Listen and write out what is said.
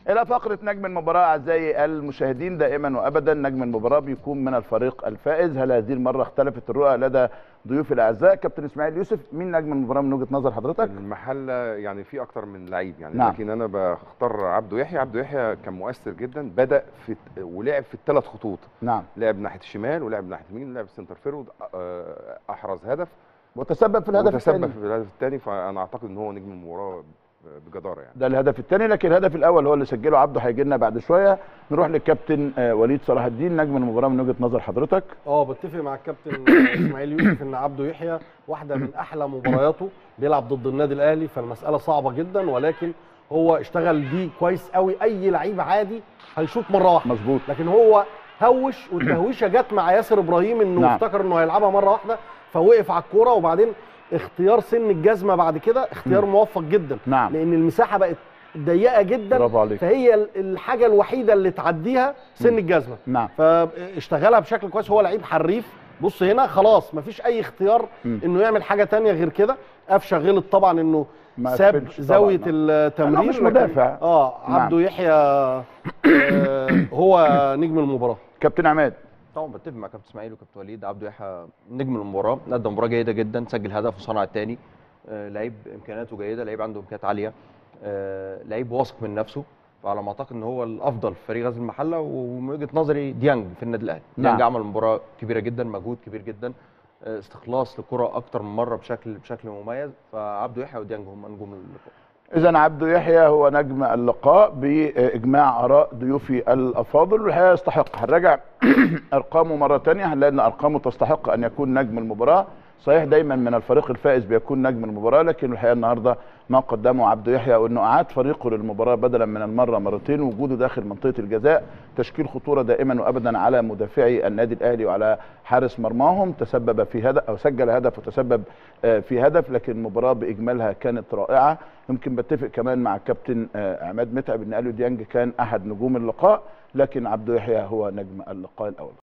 الى فقره نجم المباراه اعزائي المشاهدين دائما وابدا نجم المباراه بيكون من الفريق الفائز هل هذه المره اختلفت الرؤى لدى ضيوف الاعزاء كابتن اسماعيل يوسف مين نجم المباراه من وجهه نظر حضرتك المحله يعني في اكتر من لعيب يعني نعم. لكن انا بختار عبده يحيى عبده يحيى كان مؤثر جدا بدا في ولعب في الثلاث خطوط نعم لعب ناحيه الشمال ولعب ناحيه اليمين ولعب سنتر فيرود آه، احرز هدف وتسبب في الهدف وتسبب الثاني في الهدف الثاني فانا اعتقد ان هو نجم المباراه بجداره يعني ده الهدف الثاني لكن الهدف الاول هو اللي سجله عبده هيجي لنا بعد شويه نروح للكابتن آه، وليد صلاح الدين نجم المباراه من وجهه نظر حضرتك اه بتفق مع الكابتن اسماعيل يوسف ان عبده يحيى واحده من احلى مبارياته بيلعب ضد النادي الاهلي فالمساله صعبه جدا ولكن هو اشتغل دي كويس قوي اي لعيب عادي هيشوط مره واحده مظبوط لكن هو هوش والتهويشه جت مع ياسر ابراهيم انه نعم. افتكر انه هيلعبها مره واحده فوقف على الكوره وبعدين اختيار سن الجزمه بعد كده اختيار موفق جدا نعم. لان المساحه بقت ضيقه جدا برافو عليك. فهي ال- الحاجه الوحيده اللي تعديها سن الجزمه نعم فاشتغلها بشكل كويس هو لعيب حريف بص هنا خلاص مفيش اي اختيار مم. انه يعمل حاجه تانية غير كده قفشه غلط طبعا انه ما ساب قفلش طبعاً، زاويه نعم. التمرير لأنه مش لكن- مدافع. اه نعم. عبده يحيى آه هو نجم المباراه كابتن عماد طبعا بتفق مع كابتن اسماعيل وكابتن وليد عبده يحيى نجم المباراه قدم مباراه جيده جدا سجل هدف وصنع الثاني آه لعيب امكانياته جيده لعيب عنده امكانيات عاليه آه لعيب واثق من نفسه فعلى ما اعتقد ان هو الافضل في فريق غزل المحله ومن وجهه نظري ديانج في النادي الاهلي نعم. ديانج عمل مباراه كبيره جدا مجهود كبير جدا آه استخلاص للكره اكتر من مره بشكل بشكل مميز فعبده يحيى وديانج هم نجوم اللقاء اذا عبده يحيى هو نجم اللقاء باجماع اراء ضيوفي الافاضل والحقيقه يستحق هنراجع ارقامه مره ثانيه هنلاقي ان ارقامه تستحق ان يكون نجم المباراه صحيح دايما من الفريق الفائز بيكون نجم المباراه لكن الحقيقه النهارده ما قدمه عبده يحيى وانه اعاد فريقه للمباراه بدلا من المره مرتين وجوده داخل منطقه الجزاء تشكيل خطوره دائما وابدا على مدافعي النادي الاهلي وعلى حارس مرماهم تسبب في هدف او سجل هدف وتسبب آه، في هدف لكن المباراه باجمالها كانت رائعه يمكن بتفق كمان مع الكابتن آه، عماد متعب ان اليو ديانج كان احد نجوم اللقاء لكن عبده يحيى هو نجم اللقاء الاول